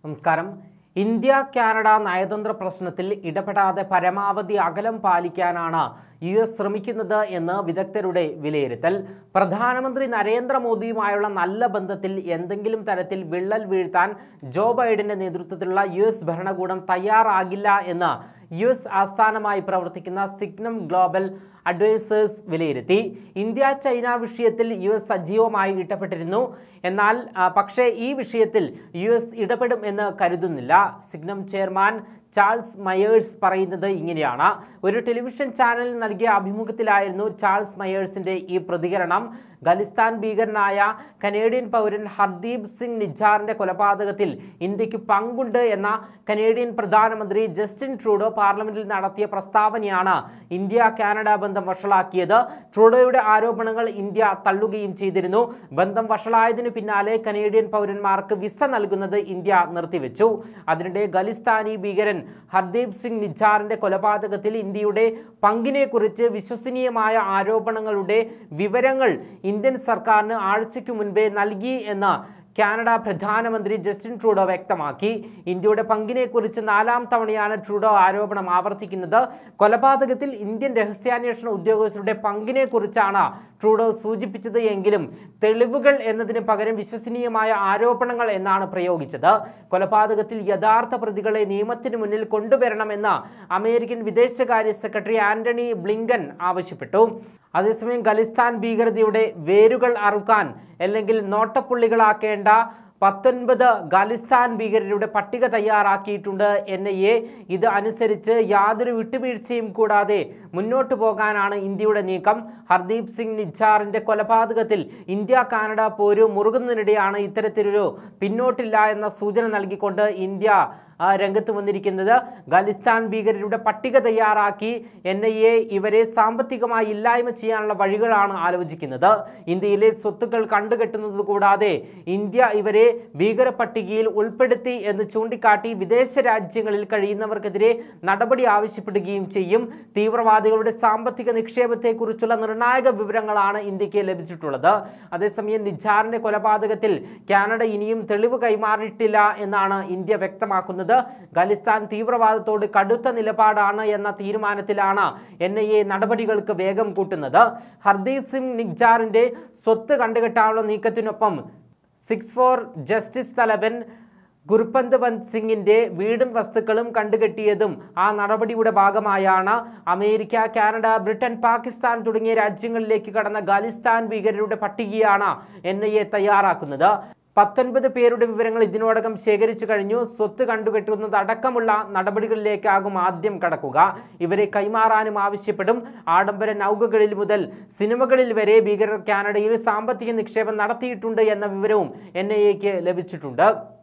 നമസ്കാരം India Canada നയതന്ത്ര പ്രശ്നത്തിൽ ഇടപെടാതെ പരമാവധി അകലം പാലിക്കാനാണ് യു എസ് ശ്രമിക്കുന്നത് എന്ന് വിദഗ്ധരുടെ വിലയിരുത്തൽ പ്രധാനമന്ത്രി നരേന്ദ്രമോദിയുമായുള്ള നല്ല ബന്ധത്തിൽ എന്തെങ്കിലും തരത്തിൽ വിള്ളൽ വീഴ്ത്താൻ ജോ ബൈഡന്റെ നേതൃത്വത്തിലുള്ള യു എസ് ഭരണകൂടം തയ്യാറാകില്ല എന്ന് യു എസ് ആസ്ഥാനമായി പ്രവർത്തിക്കുന്ന സിഗ്നം ഗ്ലോബൽ അഡ്വൈസേഴ്സ് വിലയിരുത്തി ഇന്ത്യ ചൈന വിഷയത്തിൽ യു എസ് സജീവമായി ഇടപെട്ടിരുന്നു എന്നാൽ ആ, പക്ഷേ ഈ വിഷയത്തിൽ യു എസ് ഇടപെടും എന്ന് കരുതുന്നില്ല സിഗ്നം ചെയർമാൻ ചാൾസ് മയേഴ്സ് പറയുന്നത് ഇങ്ങനെയാണ് ഒരു ടെലിവിഷൻ ചാനലിൽ നൽകിയ അഭിമുഖത്തിലായിരുന്നു ചാൾസ് മയേഴ്സിന്റെ ഈ പ്രതികരണം ഖലിസ്ഥാൻ ഭീകരനായ കനേഡിയൻ പൗരൻ ഹർദീപ് സിംഗ് നിജാറിന്റെ കൊലപാതകത്തിൽ ഇന്ത്യക്ക് പങ്കുണ്ട് എന്ന കനേഡിയൻ പ്രധാനമന്ത്രി ജസ്റ്റിൻ ട്രൂഡോ പാർലമെന്റിൽ നടത്തിയ പ്രസ്താവനയാണ് ഇന്ത്യ കാനഡ ബന്ധം വഷളാക്കിയത് ട്രൂഡോയുടെ ആരോപണങ്ങൾ ഇന്ത്യ തള്ളുകയും ചെയ്തിരുന്നു ബന്ധം വഷളായതിനു പിന്നാലെ കനേഡിയൻ പൗരന്മാർക്ക് വിസ നൽകുന്നത് ഇന്ത്യ നിർത്തിവെച്ചു അതിനിടെ ഖലിസ്ഥാനി ഭീകരൻ ഹർദീപ് സിംഗ് നിജാറിന്റെ കൊലപാതകത്തിൽ ഇന്ത്യയുടെ പങ്കിനെക്കുറിച്ച് വിശ്വസനീയമായ ആരോപണങ്ങളുടെ വിവരങ്ങൾ ഇന്ത്യൻ സർക്കാരിന് ആഴ്ചയ്ക്ക് മുൻപേ നൽകി എന്ന് കാനഡ പ്രധാനമന്ത്രി ജസ്റ്റിൻ ട്രൂഡോ വ്യക്തമാക്കി ഇന്ത്യയുടെ പങ്കിനെക്കുറിച്ച് നാലാം തവണയാണ് ട്രൂഡോ ആരോപണം ആവർത്തിക്കുന്നത് കൊലപാതകത്തിൽ ഇന്ത്യൻ രഹസ്യാന്വേഷണ ഉദ്യോഗസ്ഥരുടെ പങ്കിനെക്കുറിച്ചാണ് ട്രൂഡോ സൂചിപ്പിച്ചത് എങ്കിലും തെളിവുകൾ എന്നതിന് പകരം വിശ്വസനീയമായ ആരോപണങ്ങൾ എന്നാണ് പ്രയോഗിച്ചത് കൊലപാതകത്തിൽ യഥാർത്ഥ പ്രതികളെ നിയമത്തിന് മുന്നിൽ കൊണ്ടുവരണമെന്ന് അമേരിക്കൻ വിദേശകാര്യ സെക്രട്ടറി ആന്റണി ബ്ലിങ്കൻ ആവശ്യപ്പെട്ടു അതേസമയം ഖലിസ്ഥാൻ ഭീകരതയുടെ വേരുകൾ അറുക്കാൻ അല്ലെങ്കിൽ നോട്ടപ്പുള്ളികളാക്കേണ്ട പത്തൊൻപത് ഖലിസ്ഥാൻ ഭീകരരുടെ പട്ടിക തയ്യാറാക്കിയിട്ടുണ്ട് എൻ ഐ എ ഇത് അനുസരിച്ച് യാതൊരു വിട്ടുവീഴ്ചയും കൂടാതെ മുന്നോട്ടു പോകാനാണ് ഇന്ത്യയുടെ നീക്കം ഹർദീപ് സിംഗ് നിജാറിന്റെ കൊലപാതകത്തിൽ ഇന്ത്യ കാനഡ പോര് മുറുകുന്നതിനിടെയാണ് ഇത്തരത്തിലൊരു പിന്നോട്ടില്ല എന്ന സൂചന നൽകിക്കൊണ്ട് ഇന്ത്യ ആ, രംഗത്ത് വന്നിരിക്കുന്നത് ഖലിസ്ഥാൻ ഭീകരരുടെ പട്ടിക തയ്യാറാക്കി എൻ ഐ എ ഇവരെ സാമ്പത്തികമായി ഇല്ലായ്മ ചെയ്യാനുള്ള വഴികളാണ് ആലോചിക്കുന്നത് ഇന്ത്യയിലെ സ്വത്തുക്കൾ കണ്ടുകെട്ടുന്നത് കൂടാതെ ഇന്ത്യ ഇവരെ ഭീകര പട്ടികയിൽ ഉൾപ്പെടുത്തി എന്ന് ചൂണ്ടിക്കാട്ടി വിദേശ രാജ്യങ്ങളിൽ കഴിയുന്നവർക്കെതിരെ നടപടി ആവശ്യപ്പെടുകയും ചെയ്യും തീവ്രവാദികളുടെ സാമ്പത്തിക നിക്ഷേപത്തെക്കുറിച്ചുള്ള നിർണായക വിവരങ്ങളാണ് ഇന്ത്യക്ക് ലഭിച്ചിട്ടുള്ളത് അതേസമയം നിജാറിന്റെ കൊലപാതകത്തിൽ കാനഡ ഇനിയും തെളിവ് കൈമാറിയിട്ടില്ല എന്നാണ് ഇന്ത്യ വ്യക്തമാക്കുന്നത് ഖലിസ്ഥാൻ തീവ്രവാദത്തോട് കടുത്ത നിലപാടാണ് എന്ന തീരുമാനത്തിലാണ് എൻ ഐ എ നടപടികൾക്ക് വേഗം കൂട്ടുന്നത് ഹർദീപ് സിംഗ് നിഗ്ജാറിന്റെ സ്വത്ത് കണ്ടുകെട്ടാനുള്ള നീക്കത്തിനൊപ്പം സിക്സ് ഫോർ ജസ്റ്റിസ് തലവൻ ഗുർപന്ത് വന്ത് സിംഗിന്റെ വീടും വസ്തുക്കളും കണ്ടുകെട്ടിയതും ആ നടപടിയുടെ ഭാഗമായാണ് അമേരിക്ക കാനഡ ബ്രിട്ടൻ പാകിസ്ഥാൻ തുടങ്ങിയ രാജ്യങ്ങളിലേക്ക് കടന്ന ഖാലിസ്ഥാൻ ഭീകരരുടെ പട്ടികയാണ് എൻ ഐ എ തയ്യാറാക്കുന്നത് പത്തൊൻപത് പേരുടെ വിവരങ്ങൾ ഇതിനോടകം ശേഖരിച്ചു കഴിഞ്ഞു സ്വത്ത് കണ്ടുകെട്ടുന്നത് അടക്കമുള്ള നടപടികളിലേക്കാകും ആദ്യം കടക്കുക ഇവരെ കൈമാറാനും ആവശ്യപ്പെടും ആഡംബര നൗകകളിൽ മുതൽ സിനിമകളിൽ വരെ ഭീകരർ കാനഡയിൽ സാമ്പത്തിക നിക്ഷേപം നടത്തിയിട്ടുണ്ട് എന്ന വിവരവും എൻ ഐ എക്ക് ലഭിച്ചിട്ടുണ്ട്